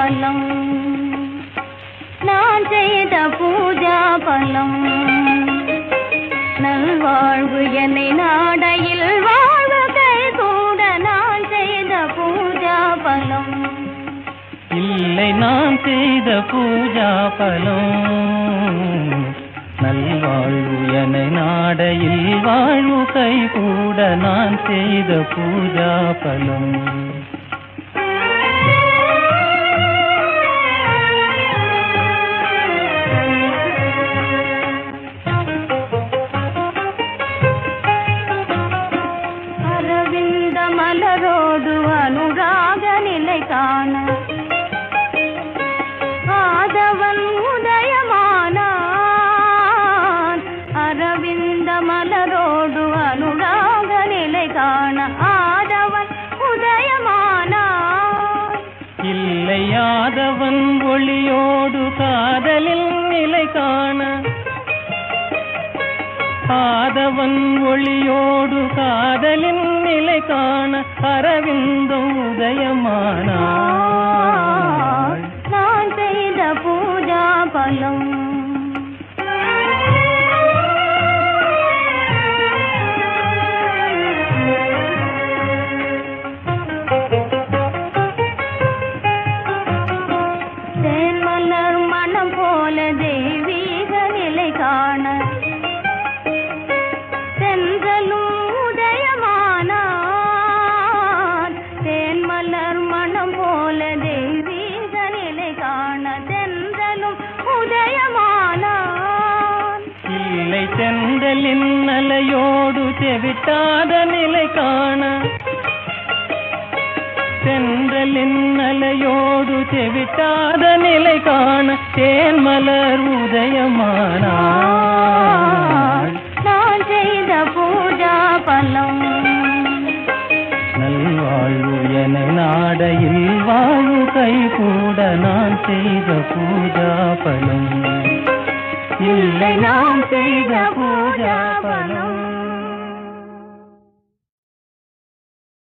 பலம் நான் செய்த பூஜா பலம் நல்வாழ்வு என்னை நாடையில் வாழ்வு கை கூட நான் செய்த பூஜா பலம் இல்லை நான் செய்த பூஜா பலம் நல்வாழ்வு என நாடையில் வாழ்வு கை கூட நான் செய்த பூஜா பலம் அரவிந்த மலரோடு அனுராக நிலை காண ஆதவன் உதயமானான் அரவிந்த மலரோடு அனுராக நிலை காண ஆதவன் உதயமானான் இல்லையாதவன் ஒளியோடு காதலில் நிலை காண ஆதவன் ஒளியோடு காதலின் நிலை காண அரவிந்தம் உதயமானாள் நான் செய்த பூஜா பலம் தேன்மலர் மனம் போல தெய்வீக நிலை காண தென்றலும் உதயமானான் தேன்மலர் மனம் போல தெய்வீக நிலை காண தென்றலும் உதயமானான் இல்லை செந்தலின் அலையோடு செவிட்டாத நிலை காண சென்றலின் அலையோடு செவிட்டாத நிலை காண தேன்மலர் உதயமானாள் நான் செய்த பூஜா பலம் நல்வாழ்வு என நாடையில் வாழ்வு கை கூட நான் செய்த பூஜா பலம் இல்லை நான் செய்த பூஜா பலம்